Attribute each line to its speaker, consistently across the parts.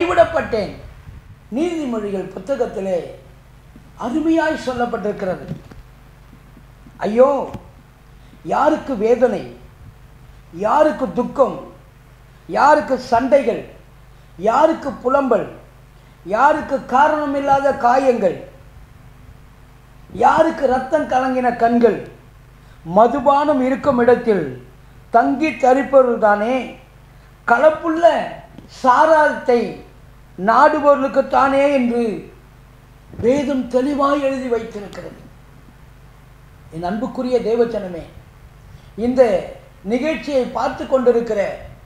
Speaker 1: கைவிடப்பட்டேன் நீதிமொழிகள் புத்தகத்திலே அருமையாய் சொல்லப்பட்டிருக்கிறது ஐயோ யாருக்கு வேதனை யாருக்கு துக்கம் யாருக்கு சண்டைகள் யாருக்கு புலம்பல் யாருக்கு காரணமில்லாத காயங்கள் யாருக்கு ரத்தம் கலங்கின கண்கள் மதுபானம் இருக்கும் இடத்தில் தங்கி தரிப்பவர்கள்தானே கலப்புள்ள சாராரத்தை நாடுபவர்களுக்குத்தானே என்று வேதம் தெளிவாய் எழுதி வைத்திருக்கிறது என் அன்புக்குரிய தேவச்சனமே இந்த நிகழ்ச்சியை பார்த்து கொண்டிருக்கிற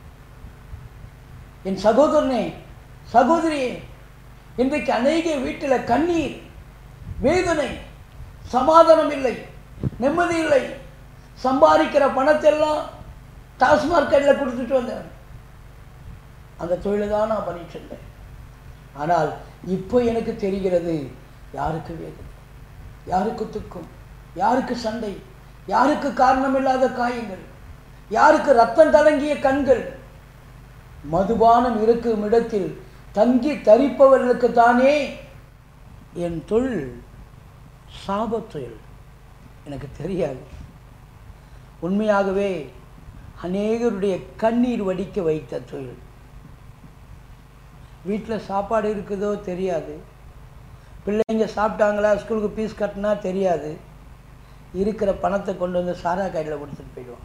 Speaker 1: என் சகோதரனே சகோதரியே இன்றைக்கு அநேக வீட்டில் கண்ணீர் வேதனை சமாதானம் இல்லை நிம்மதி இல்லை சம்பாதிக்கிற பணத்தெல்லாம் டாஸ்மார்க்கெட்டில் கொடுத்துட்டு வந்தேன் அந்த தொழிலை தான் நான் பண்ணிட்டு இருந்தேன் ஆனால் இப்போ எனக்கு தெரிகிறது யாருக்கு வேதனை யாருக்கு துக்கம் யாருக்கு சண்டை யாருக்கு காரணமில்லாத காயங்கள் யாருக்கு ரத்தம் தடங்கிய கண்கள் மதுபானம் இருக்கும் இடத்தில் தங்கி தரிப்பவர்களுக்கு தானே என் தொழில் சாபத் தொழில் எனக்கு தெரியாது உண்மையாகவே அநேகருடைய கண்ணீர் வடிக்க வைத்த தொழில் வீட்டில் சாப்பாடு இருக்குதோ தெரியாது பிள்ளைங்க சாப்பிட்டாங்களா ஸ்கூலுக்கு ஃபீஸ் கட்டினா தெரியாது இருக்கிற பணத்தை கொண்டு வந்து சாரா கையில் கொடுத்துட்டு போயிடுவான்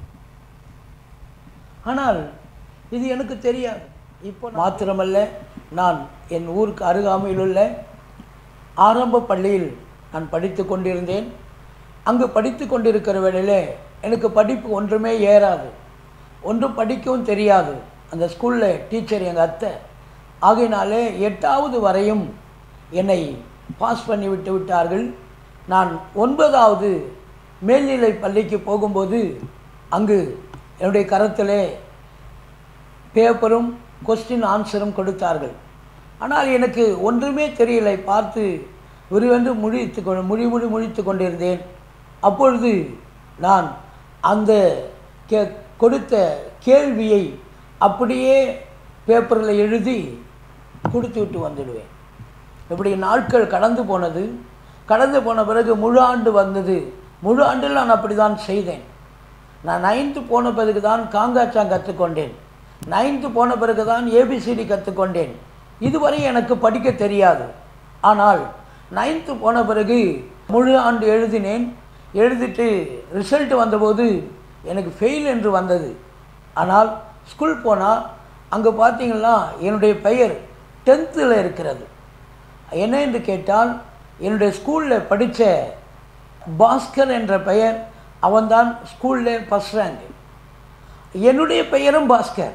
Speaker 1: ஆனால் இது எனக்கு தெரியாது இப்போ மாத்திரமல்ல நான் என் ஊருக்கு அருகாமையில் உள்ள ஆரம்ப பள்ளியில் நான் படித்து கொண்டிருந்தேன் அங்கு படித்து கொண்டிருக்கிற வேளையில் எனக்கு படிப்பு ஒன்றுமே ஏறாது ஒன்றும் படிக்கவும் தெரியாது அந்த ஸ்கூலில் டீச்சர் எங்கள் அத்தை ஆகையினாலே எட்டாவது வரையும் என்னை பாஸ் பண்ணி விட்டு விட்டார்கள் நான் ஒன்பதாவது மேல்நிலை பள்ளிக்கு போகும்போது அங்கு என்னுடைய கரத்திலே பேப்பரும் கொஸ்டின் ஆன்சரும் கொடுத்தார்கள் ஆனால் எனக்கு ஒன்றுமே தெரியலை பார்த்து விரிவென்று முழித்து கொ முழி முழி முழித்து கொண்டிருந்தேன் அப்பொழுது நான் அந்த கே கொடுத்த கேள்வியை அப்படியே பேப்பரில் எழுதி கொடுத்து விட்டு வந்துடுவேன் இப்படி நாட்கள் கடந்து போனது கடந்து போன பிறகு முழு ஆண்டு வந்தது முழு ஆண்டில் நான் அப்படி தான் செய்தேன் நான் நைன்த்து போன பிறகு தான் காங்காச்சாங் கற்றுக்கொண்டேன் நைன்த்து போன பிறகு தான் ஏபிசிடி கற்றுக்கொண்டேன் இதுவரை எனக்கு படிக்க தெரியாது ஆனால் நைன்த்து போன பிறகு முழு ஆண்டு எழுதினேன் எழுதிட்டு ரிசல்ட் வந்தபோது எனக்கு ஃபெயில் என்று வந்தது ஆனால் ஸ்கூல் போனால் அங்கே பார்த்தீங்கன்னா என்னுடைய பெயர் டென்த்தில் இருக்கிறது என்ன என்று கேட்டால் என்னுடைய ஸ்கூலில் படித்த பாஸ்கர் என்ற பெயர் அவன்தான் ஸ்கூலில் ஃபஸ்ட் ரேங்க் என்னுடைய பெயரும் பாஸ்கர்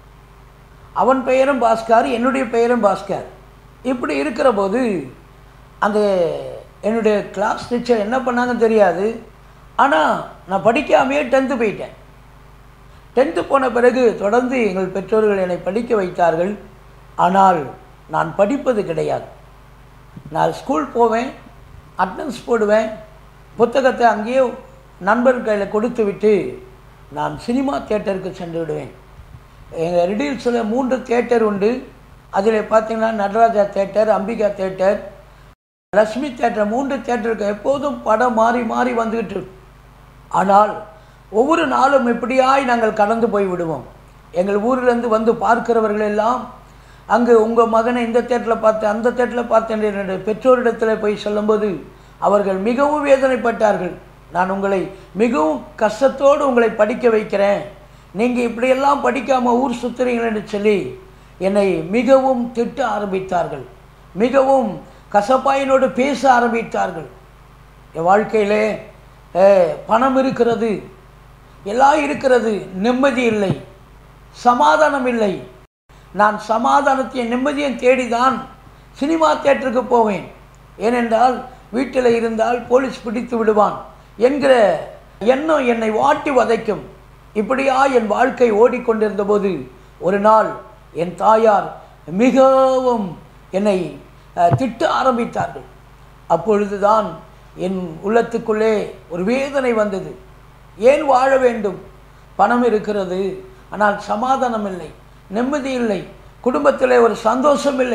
Speaker 1: அவன் பெயரும் பாஸ்கர் என்னுடைய பெயரும் பாஸ்கர் இப்படி இருக்கிற போது அந்த என்னுடைய கிளாஸ் டீச்சர் என்ன பண்ணாங்கன்னு தெரியாது ஆனால் நான் படிக்காமையே டென்த்து போயிட்டேன் டென்த்து போன பிறகு தொடர்ந்து எங்கள் பெற்றோர்கள் என்னை படிக்க வைத்தார்கள் ஆனால் நான் படிப்பது கிடையாது நான் ஸ்கூல் போவேன் அட்டனன்ஸ் போடுவேன் புத்தகத்தை அங்கேயே நண்பர் கையில் கொடுத்து விட்டு நான் சினிமா தேட்டருக்கு சென்று விடுவேன் எங்கள் ரிடில்ஸில் மூன்று தேட்டர் உண்டு அதில் பார்த்தீங்கன்னா Nataraja theatre Ambika theatre Lakshmi theatre மூன்று தேட்டருக்கு எப்போதும் படம் மாறி மாறி வந்துக்கிட்டு இருக்கும். ஆனால் ஒவ்வொரு நாளும் இப்படியாய் நாங்கள் கடந்து போய் விடுவோம் எங்கள் ஊரிலிருந்து வந்து பார்க்கிறவர்கள் எல்லாம் அங்கு உங்கள் மகனை இந்த தேட்டரில் பார்த்தேன் அந்த தேட்டரில் பார்த்தேன் என்று என்னுடைய பெற்றோரிடத்தில் போய் சொல்லும்போது அவர்கள் மிகவும் வேதனைப்பட்டார்கள் நான் உங்களை மிகவும் கஷ்டத்தோடு உங்களை படிக்க வைக்கிறேன் நீங்கள் இப்படியெல்லாம் படிக்காமல் ஊர் சுற்றுறீங்கள் என்று சொல்லி என்னை மிகவும் திட்ட ஆரம்பித்தார்கள் மிகவும் கசப்பாயினோடு பேச ஆரம்பித்தார்கள் என் வாழ்க்கையிலே அஹ், பணம் இருக்கிறது எல்லாம் இருக்கிறது நிம்மதி இல்லை சமாதானம் இல்லை நான் சமாதானத்தையும் நிம்மதியும் தேடிதான் சினிமா தேட்டருக்கு போவேன் ஏனென்றால் வீட்டில் இருந்தால் போலீஸ் பிடித்து விடுவான் என்கிற எண்ணம் என்னை வாட்டி வதைக்கும் இப்படியா என் வாழ்க்கை ஓடிக்கொண்டிருந்த போது ஒரு நாள் என் தாயார் மிகவும் என்னை அஹ், திட்ட ஆரம்பித்தார்கள் அப்பொழுதுதான் என் உள்ளத்துக்குள்ளே ஒரு வேதனை வந்தது ஏன் வாழ வேண்டும் பணம் இருக்கிறது ஆனால் சமாதானம் இல்லை நிம்மதி இல்லை குடும்பத்தில் ஒரு சந்தோஷம் இல்லை